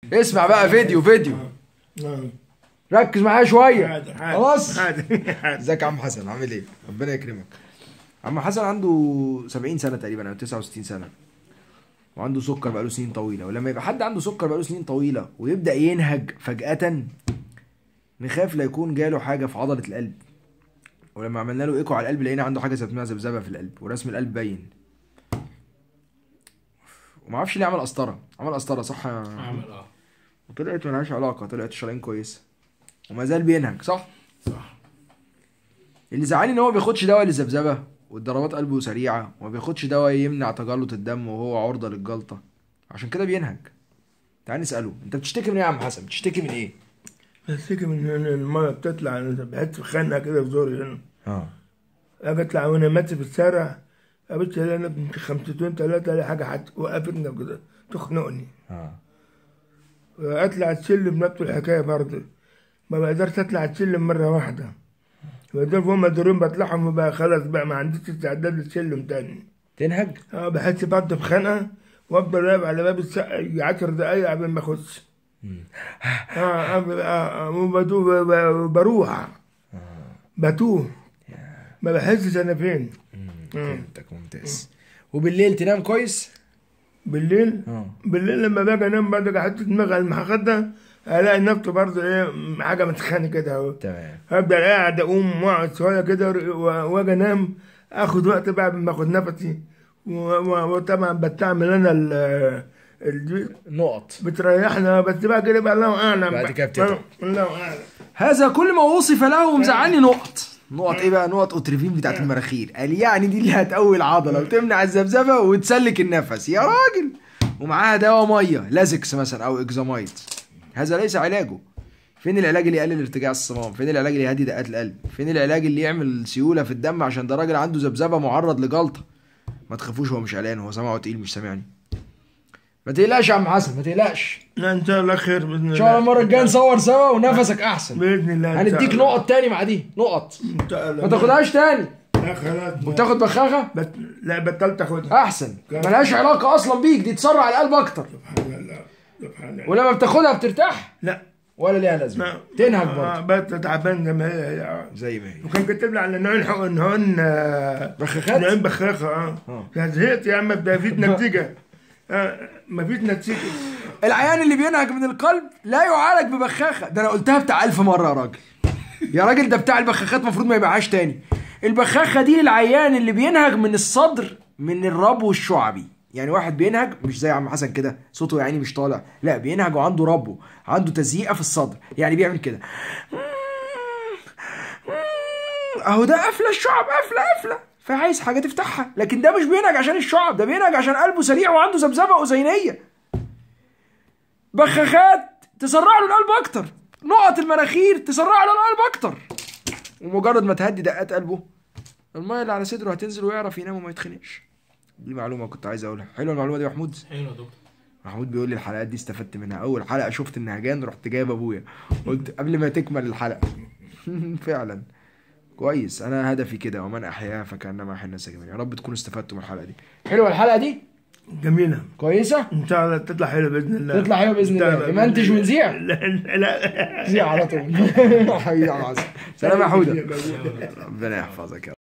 اسمع بقى فيديو فيديو نعم. ركز معايا شويه حاضر حاضر خلاص حاضر حاضر. ازيك يا عم حسن عامل ايه ربنا يكرمك عم حسن عنده 70 سنه تقريبا او 69 سنه وعنده سكر بقاله سنين طويله ولما يبقى حد عنده سكر بقاله سنين طويله ويبدا ينهج فجاه نخاف لا يكون جاله حاجه في عضله القلب ولما عملنا له ايكو على القلب لقينا عنده حاجه اسمها ذبذبه في القلب ورسم القلب باين وما اعرفش ليه عمل قسطره عمل قسطره صح يا عمل اه وطلعت ملهاش علاقه طلعت الشرايين كويسه وما زال بينهج صح صح اللي زعلني ان هو ما بياخدش دواء للذبذبه والضربات قلبه سريعه وما بياخدش دواء يمنع تجلط الدم وهو عرضه للجلطه عشان كده بينهج تعال نساله انت بتشتكي من ايه يا عم حسن بتشتكي من ايه بشتكي من إن المية بتطلع أنا بحس بخنقة كده في زوري هنا اه أجي أطلع وأنا ماشي في الشارع قابلت أنا بنت خمستين تلاتة ألاقي حاجة حت... وقفتني كده تخنقني اه اطلع السلم نفس الحكايه برضه ما بقدرش اطلع السلم مره واحده ودول هم دورين بطلعهم بقى خلاص بقى ما عنديش استعداد للسلم تاني تنهج اه بحس برضه بخنقه وافضل واقف على باب الشقه يجي 10 دقايق قبل ما اخش اه آه، آه، آه، وبتوه ب- ب- بروح بتوه ما بحسش انا فين فهمتك ممتاز وبالليل تنام كويس بالليل اه بالليل لما باجي انام برضه احط دماغي على المخده الاقي نفسي برضه ايه حاجه متخانق كده اهو تمام افضل قاعد اقوم واقعد شويه كده و- واجي انام اخد وقت بقى ما اخد نفسي و- و- وطبعا بستعمل انا ال ال- نقط بتريحنا بس بقى كده بقى الله اعلم بعد بقى. كده بتتعب. الله اعلم هذا كل ما وصف له ومزعلني نقط نقط ايه بقى نقط اوتريفين بتاعت المراخير قال يعني دي اللي هتقوي العضله وتمنع الذبذبه وتسلك النفس يا راجل ومعاها دواء ميه لازكس مثلا او اكزامايد هذا ليس علاجه فين العلاج اللي يقلل ارتجاع الصمام فين العلاج اللي يهدي دقات القلب فين العلاج اللي يعمل سيوله في الدم عشان ده راجل عنده ذبذبه معرض لجلطه ما تخافوش هو مش قلقان هو سمعه تقيل مش سامعني ما تقلقش يا عم حسن ما تقلقش لا ان شاء الله خير باذن الله ان شاء الله المره الجايه نصور سوا ونفسك احسن باذن الله إن شاء هنديك الله. نقط تاني مع دي نقط ان شاء الله ما تاخدهاش تاني لا خلاص وتاخد بخاخه بت... لا بطلت اخدها احسن ملهاش علاقه اصلا بيك دي تسرع القلب اكتر سبحان الله سبحان الله ولما بتاخدها بترتاح لا ولا ليها لازمه ما تنهج آه، برضه بس تعبان زي ما هي هي. زي ما هي وكان كاتب لي على نوعين حقن نوعين آه، بخاخات؟ نوعين بخاخه اه آه. يا زهقت يا عم ده فيش نتيجه آه ما فيش نتيجه العيان اللي بينهج من القلب لا يعالج ببخاخه ده انا قلتها بتاع ألف مره يا راجل يا راجل ده بتاع البخاخات المفروض ما يبيعهاش تاني البخاخه دي للعيان اللي بينهج من الصدر من الربو الشعبي يعني واحد بينهج مش زي عم حسن كده صوته يعني مش طالع لا بينهج وعنده ربو عنده تزييقه في الصدر يعني بيعمل كده اهو ده قفله الشعب قفله قفله فعايز حاجه تفتحها لكن ده مش بينهج عشان الشعب ده بينهج عشان قلبه سريع وعنده ذبذبه اذينيه بخاخات تسرع له القلب اكتر نقط المناخير تسرع له القلب اكتر ومجرد ما تهدي دقات قلبه الميه اللي على صدره هتنزل ويعرف ينام وما يتخنقش دي معلومه كنت عايز اقولها حلوه المعلومه دي يا محمود حلو يا دكتور محمود بيقول لي الحلقات دي استفدت منها اول حلقه شفت النهجان رحت جايب ابويا قلت قبل ما تكمل الحلقه فعلا كويس انا هدفي كده ومن احياها فكانما احيا الناس جميعا يا رب تكونوا استفدتوا من الحلقه دي حلوه الحلقه دي جميله كويسه ان شاء الله تطلع حلوه باذن الله تطلع حلوه باذن الله تطلع يمنتج ونذيع لا لا نذيع على طول حبيبي يا عم عاصم. سلام يا حوده ربنا يحفظك يا